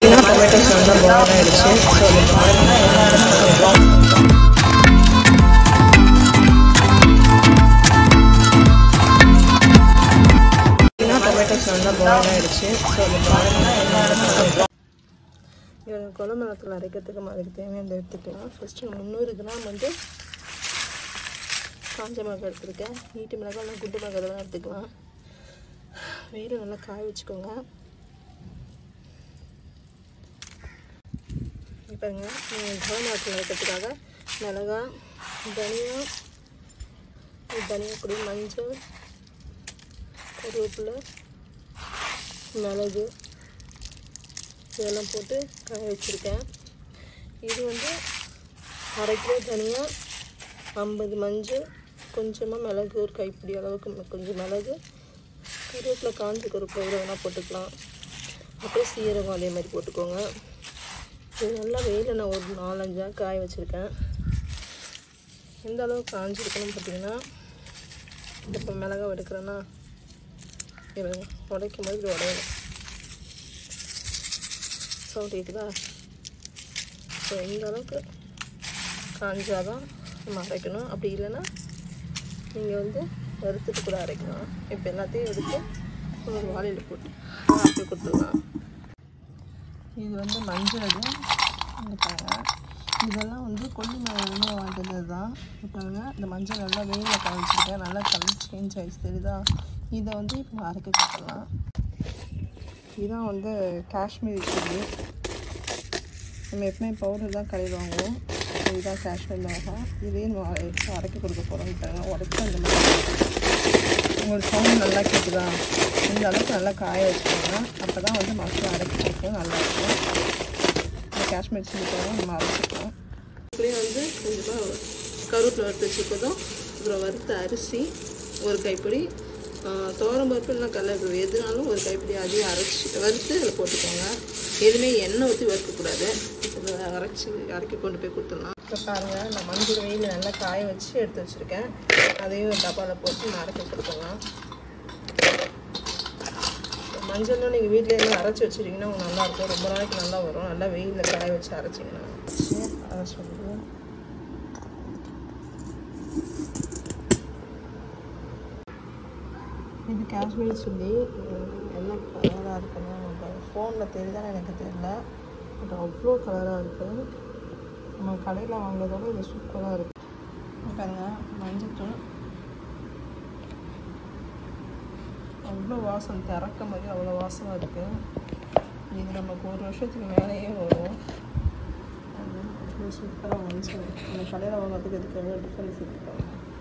tomatoes நல்லா boil ஆயிடுச்சு so அது டொமேட்டோஸ் நல்லா பாயில் ஆயிடுச்சு ஸோ அது இவங்க குழம்பு மிளத்தில் அரைக்கிறதுக்கு அதுக்கு தேவையானதை எடுத்துக்கலாம் ஃபஸ்ட்டு முந்நூறு கிராம் வந்து காஞ்ச மிளகாய் எடுத்துருக்கேன் நீட்டு மிளகாய் இல்லை குண்டு மிளகாய் இதெல்லாம் எடுத்துக்கலாம் வெயில் நல்லா காய வச்சுக்கோங்க பாருங்க குழம்பு மிளத்தில் அரைக்கிறதுக்காக மிளகாய் தனியா தனியா பொடி மஞ்சள் கருவேப்பிலை மிளகு இதெல்லாம் போட்டு காய வச்சுருக்கேன் இது வந்து அரை கிலோ தனியாக ஐம்பது மஞ்சள் கொஞ்சமாக மிளகு ஒரு கைப்பிடி அளவுக்கு ம- கொஞ்சம் மிளகு கருவேப்பிலை காஞ்ச கருவேப்பிலை எவ்வளோ வேணால் போட்டுக்கலாம் அப்புறம் சீரகம் அதே மாதிரி போட்டுக்கோங்க இது நல்லா வெயிலில் நான் ஒரு நாலஞ்சாக காய வச்சுருக்கேன் எந்த அளவுக்கு காஞ்சிருக்கணும் பார்த்தீங்கன்னா இப்போ மிளகா எடுக்கிறேன்னா இது உடைக்கும் போது இது உடையணும் சவுண்ட் கேட்குதா ஸோ இந்த அளவுக்கு காஞ்சாதான் நம்ம அரைக்கணும் அப்படி இல்லைன்னா நீங்கள் வந்து வறுத்துட்டு கூட அரைக்கலாம் இப்போ எல்லாத்தையும் எடுத்து ஒரு வாளியில் போட்டு அப்படி கொடுத்துடலாம் இது வந்து மஞ்சள் இங்கே பாருங்க இதெல்லாம் வந்து கொல்லி மேலே வாங்கினது தான் இப்போ பாருங்க இந்த மஞ்சள் நல்லா வெயிலில் கழிச்சிருக்கேன் நல்லா கலர் சேஞ்ச் ஆகிடுச்சு தெரியுதா இதை வந்து இப்போ அரைக்க கொடுத்துடலாம் இதுதான் வந்து காஷ்மீரி சில்லி நம்ம எப்பவுமே பவுடர் தான் கடையில் வாங்குவோம் இதுதான் காஷ்மீர் மிளகாய் இதே நம்ம அரை- அரைக்க கொடுக்க போகிறோம் பாருங்க உடச்சி அந்த மாதிரி உங்களுக்கு சவுண்ட் நல்லா கேட்குதா இந்த அளவுக்கு நல்லா காய வச்சுக்கோங்க அப்போ தான் வந்து மசாலா அரைக்க கொடுக்கும் நல்லாயிருக்கும் இந்த காஷ்மீர் சில்லி பவுடர் நம்ம அரைச்சிக்கலாம் இப்படியே வந்து கொஞ்சமாக கருவேப்பிலை வறுத்து வச்சுக்கதும் அப்புறம் வறுத்த அரிசி ஒரு கைப்பிடி தோரம் பருப்பு இல்லைனா கடலைப்பருப்பு எதுனாலும் ஒரு கைப்பிடி அதையும் அரைச்சி வறுத்து அதில் போட்டுக்கோங்க எதுவுமே எண்ணெய் ஊற்றி வறுக்கக்கூடாது இதை அரைச்சி அரைக்கி கொண்டு போய் கொடுத்துடலாம் இப்போ பாருங்கள் நான் மஞ்சள் வெயில் நல்லா காய வச்சு எடுத்து வச்சுருக்கேன் அதையும் ஒரு டப்பாவில் போட்டு நான் அரைக்க கொடுத்துடலாம் மஞ்சளும் நீங்கள் வீட்டில் எல்லாம் அரைச்சி வச்சிட்டிங்கன்னா உங்களுக்கு நல்லாயிருக்கும் ரொம்ப நாளைக்கு நல்லா வரும் நல்லா வெயிலில் காய வச்சு அரைச்சிங்கன்னா அரைச்சி வந்து இது காஷ்மீர் சில்லி என்ன கலராக இருக்குன்னு ஃபோனில் தெரியுதான்னு எனக்கு தெரியல பட் அவ்வளோ கலராக இருக்குது நம்ம கடையில் வாங்குறதோட இது சூப்பராக இருக்குது பாருங்க மஞ்சத்தூள் அவ்வளோ வாசம் திறக்க மாதிரி அவ்வளோ வாசமாக இருக்குது இது நமக்கு ஒரு வருஷத்துக்கு மேலேயே வரும் அது அவ்வளோ சூப்பராக வந்துச்சு நம்ம கடையில் வாங்குறதுக்கு இதுக்கு எவ்வளோ டிஃப்ரென்ஸ் இருக்குது